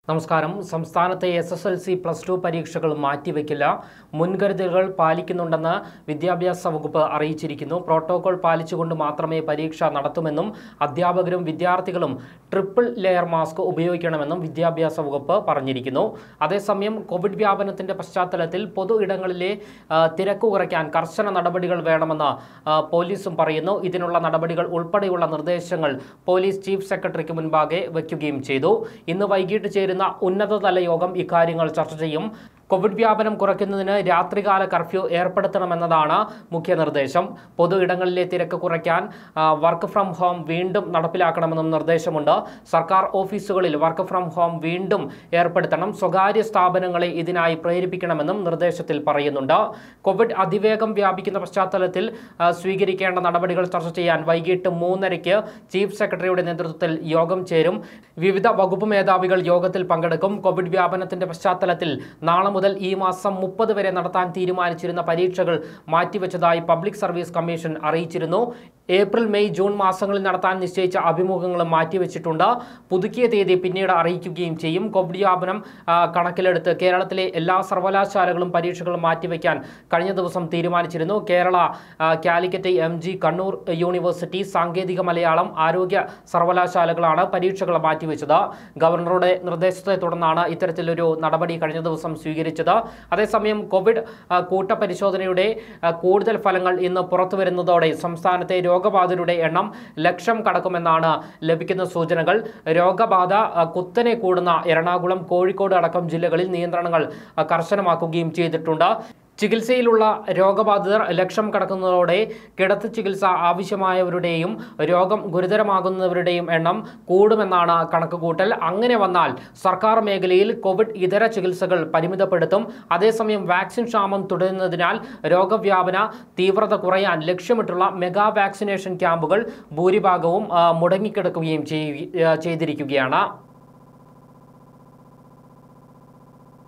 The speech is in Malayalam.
നമസ്കാരം സംസ്ഥാനത്തെ S S L C plus two പരീക്ഷകൾ മാറ്റിവെക്കില്ല മുൻകരുതലുകൾ പാലിക്കുന്നുണ്ടെന്ന് വിദ്യാഭ്യാസ വകുപ്പ് അറിയിച്ചിരിക്കുന്നു പ്രോട്ടോകോൾ പാലിച്ചുകൊണ്ട് മാത്രമേ പരീക്ഷ നടത്തുമെന്നും അധ്യാപകരും വിദ്യാർത്ഥികളും ട്രിപ്പിൾ ലെയർ മാസ്ക് ഉപയോഗിക്കണമെന്നും വിദ്യാഭ്യാസ വകുപ്പ് പറഞ്ഞിരിക്കുന്നു അതേസമയം കോവിഡ് വ്യാപനത്തിന്റെ പശ്ചാത്തലത്തിൽ പൊതു ഇടങ്ങളിലെ ആ, തിരക്ക് കുറയ്ക്കാൻ കർശന നടപടികൾ വേണമെന്ന് ആ, പോലീസും പറയുന്നു ഇതിനുള്ള നടപടികൾ ഉൾപ്പെടെയുള്ള നിർദ്ദേശങ്ങൾ പോലീസ് ചീഫ് സെക്രട്ടറിക്ക് മുൻപാകെ വയ്ക്കുകയും ചെയ്തു ഇന്ന് വൈകിട്ട് ചേരുന്ന ഉന്നതതല യോഗം ഇക്കാര്യങ്ങൾ ചർച്ച ചെയ്യും കോവിഡ് വ്യാപനം കുറയ്ക്കുന്നതിന് രാത്രികാല കർഫ്യൂ ഏർപ്പെടുത്തണമെന്നതാണ് മുഖ്യ നിർദ്ദേശം പൊതു ഇടങ്ങളിലെ തിരക്ക് കുറയ്ക്കാൻ ആ, വർക്ക് ഫ്രം ഹോം വീണ്ടും നടപ്പിലാക്കണമെന്നും നിർദ്ദേശമുണ്ട് സർക്കാർ ഓഫീസുകളിൽ വർക്ക് ഫ്രം ഹോം വീണ്ടും ഏർപ്പെടുത്തണം സ്വകാര്യ സ്ഥാപനങ്ങളെ ഇതിനായി പ്രേരിപ്പിക്കണമെന്നും നിർദ്ദേശത്തിൽ പറയുന്നുണ്ട് കോവിഡ് അതിവേഗം വ്യാപിക്കുന്ന പശ്ചാത്തലത്തിൽ ആ, സ്വീകരിക്കേണ്ട നടപടികൾ ചർച്ച ചെയ്യാൻ വൈകിട്ട് മൂന്നരയ്ക്ക് ചീഫ് സെക്രട്ടറിയുടെ നേതൃത്വത്തിൽ യോഗം ചേരും വിവിധ വകുപ്പ് മേധാവികൾ യോഗത്തിൽ പങ്കെടുക്കും കോവിഡ് വ്യാപനത്തിന്റെ പശ്ചാത്തലത്തിൽ നാളെ മുതൽ ഈ മാസം മുപ്പത് വരെ നടത്താൻ തീരുമാനിച്ചിരുന്ന പരീക്ഷകൾ മാറ്റിവെച്ചതായി പബ്ലിക് സർവീസ് കമ്മീഷൻ അറിയിച്ചിരുന്നു ഏപ്രിൽ മെയ് ജൂൺ മാസങ്ങളിൽ നടത്താൻ നിശ്ചയിച്ച അഭിമുഖങ്ങളും മാറ്റിവെച്ചിട്ടുണ്ട് പുതുക്കിയ തീയതി പിന്നീട് അറിയിക്കുകയും ചെയ്യും കോവിഡ് വ്യാപനം ആ, കണക്കിലെടുത്ത് കേരളത്തിലെ എല്ലാ സർവകലാശാലകളും പരീക്ഷകളും മാറ്റിവെക്കാൻ കഴിഞ്ഞ ദിവസം തീരുമാനിച്ചിരുന്നു കേരള ആ, Calicut M G Kannur university സാങ്കേതിക മലയാളം ആരോഗ്യ സർവകലാശാലകളാണ് പരീക്ഷകൾ മാറ്റിവെച്ചത് ഗവർണറുടെ നിർദ്ദേശത്തെ തുടർന്നാണ് ഇത്തരത്തിലൊരു നടപടി കഴിഞ്ഞ ദിവസം സ്വീകരിച്ചത് അതേസമയം കോവിഡ് ആ, കൂട്ടപരിശോധനയുടെ ആ, കൂടുതൽ ഫലങ്ങൾ ഇന്ന് പുറത്തു വരുന്നതോടെ സംസ്ഥാനത്തെ രോഗബാധിതരുടെ എണ്ണം ലക്ഷം കടക്കുമെന്നാണ് ലഭിക്കുന്ന സൂചനകൾ രോഗബാധ ആ, കുത്തനെ കൂടുന്ന എറണാകുളം കോഴിക്കോട് അടക്കം ജില്ലകളിൽ നിയന്ത്രണങ്ങൾ ആ, കർശനമാക്കുകയും ചെയ്തിട്ടുണ്ട് ചികിത്സയിലുള്ള രോഗബാധിതർ ലക്ഷം കടക്കുന്നതോടെ കിടത്തി ചികിത്സ ആവശ്യമായവരുടെയും രോഗം ഗുരുതരമാകുന്നവരുടെയും എണ്ണം കൂടുമെന്നാണ് കണക്കുകൂട്ടൽ അങ്ങനെ വന്നാൽ സർക്കാർ മേഖലയിൽ കോവിഡ് ഇതര ചികിത്സകൾ പരിമിതപ്പെടുത്തും അതേസമയം വാക്സിൻ ക്ഷാമം തുടരുന്നതിനാൽ രോഗവ്യാപന തീവ്രത കുറയാൻ ലക്ഷ്യമിട്ടുള്ള മെഗാ വാക്സിനേഷൻ ക്യാമ്പുകൾ ഭൂരിഭാഗവും ആ, മുടങ്ങിക്കിടക്കുകയും ചെയ്യ- ആ, ചെയ്തിരിക്കുകയാണ്